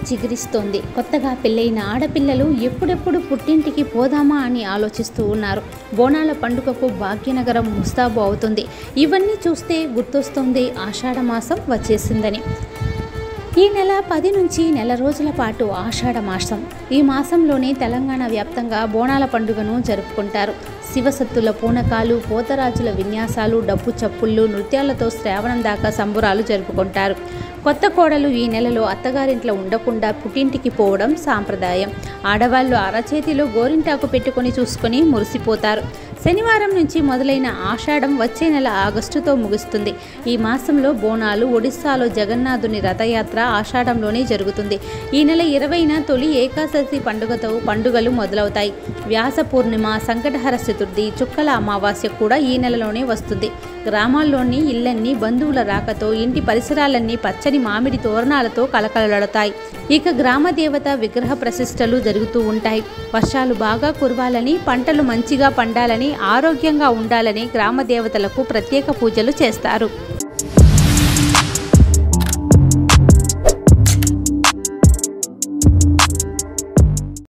చిగురిస్తోంది కొత్తగా పెళ్ళైన ఆడపిల్లలు ఎప్పుడెప్పుడు పుట్టింటికి పోదామా అని ఆలోచిస్తూ ఉన్నారు బోనాల పండుగకు భాగ్యనగరం ముస్తాబు అవుతుంది ఇవన్నీ చూస్తే గుర్తొస్తుంది ఆషాఢ మాసం వచ్చేసిందని ఈ నెల పది నుంచి నెల రోజుల పాటు ఆషాఢ మాసం ఈ మాసంలోనే తెలంగాణ వ్యాప్తంగా బోనాల పండుగను జరుపుకుంటారు శివసత్తుల పూనకాలు పోతరాజుల విన్యాసాలు డప్పు చప్పుళ్ళు నృత్యాలతో శ్రావణం దాకా సంబురాలు జరుపుకుంటారు కొత్త కోడలు ఈ నెలలో అత్తగారింట్లో ఉండకుండా పుట్టింటికి పోవడం సాంప్రదాయం ఆడవాళ్ళు అరచేతిలో గోరింటాకు పెట్టుకొని చూసుకొని మురిసిపోతారు శనివారం నుంచి మొదలైన ఆషాఢం వచ్చే నెల ఆగస్టుతో ముగుస్తుంది ఈ మాసంలో బోనాలు ఒడిస్సాలో జగన్నాథుని రథయాత్ర ఆషాఢంలోనే జరుగుతుంది ఈ నెల ఇరవైన తొలి ఏకాదశి పండుగతో పండుగలు మొదలవుతాయి వ్యాస పూర్ణిమ సంకటహర చతుర్థి చుక్కల అమావాస్య కూడా ఈ నెలలోనే వస్తుంది గ్రామాల్లోని ఇళ్లన్నీ బంధువుల రాకతో ఇంటి పరిసరాలన్నీ పచ్చని మామిడి తోరణాలతో కలకలడతాయి ఇక గ్రామ దేవత విగ్రహ ప్రతిష్టలు జరుగుతూ ఉంటాయి వర్షాలు బాగా కురవాలని పంటలు మంచిగా పండాలని ఆరోగ్యంగా ఉండాలని గ్రామ దేవతలకు ప్రత్యేక పూజలు చేస్తారు